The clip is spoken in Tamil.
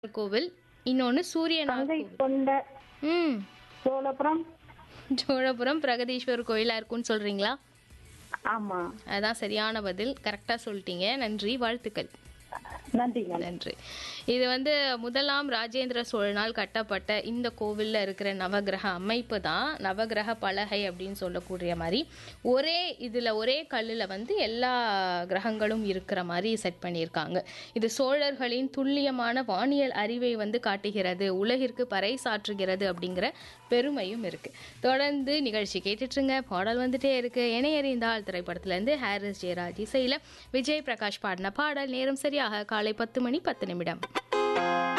கோவில் இன்னொன்று சூரியனார் கங்கை கோவில் கொண்ட ம் சோழபுரம் சோழபுரம் பிரகதீஸ்வரர் கோயிலாக இருக்கும்னு சொல்கிறீங்களா ஆமா அதான் சரியான பதில் கரெக்டாக சொல்லிட்டீங்க நன்றி வாழ்த்துக்கள் நன்றிங்க நன்றி இது வந்து முதலாம் ராஜேந்திர சோழனால் கட்டப்பட்ட இந்த கோவிலில் இருக்கிற நவகிரக அமைப்பு தான் நவகிரக பலகை அப்படின்னு சொல்லக்கூடிய மாதிரி ஒரே இதில் ஒரே கல்லில் வந்து எல்லா கிரகங்களும் இருக்கிற மாதிரி செட் பண்ணியிருக்காங்க இது சோழர்களின் துல்லியமான வானியல் அறிவை வந்து காட்டுகிறது உலகிற்கு பறைசாற்றுகிறது அப்படிங்கிற பெருமையும் இருக்கு தொடர்ந்து நிகழ்ச்சி கேட்டுட்ருங்க பாடல் வந்துட்டே இருக்கு இணையறிந்தால் திரைப்படத்திலேருந்து ஹாரிஸ் ஜெயராஜ் இசையில் விஜய் பிரகாஷ் பாடின பாடல் நேரம் சரியாக காலை பத்து மணி பத்து நிமிடம்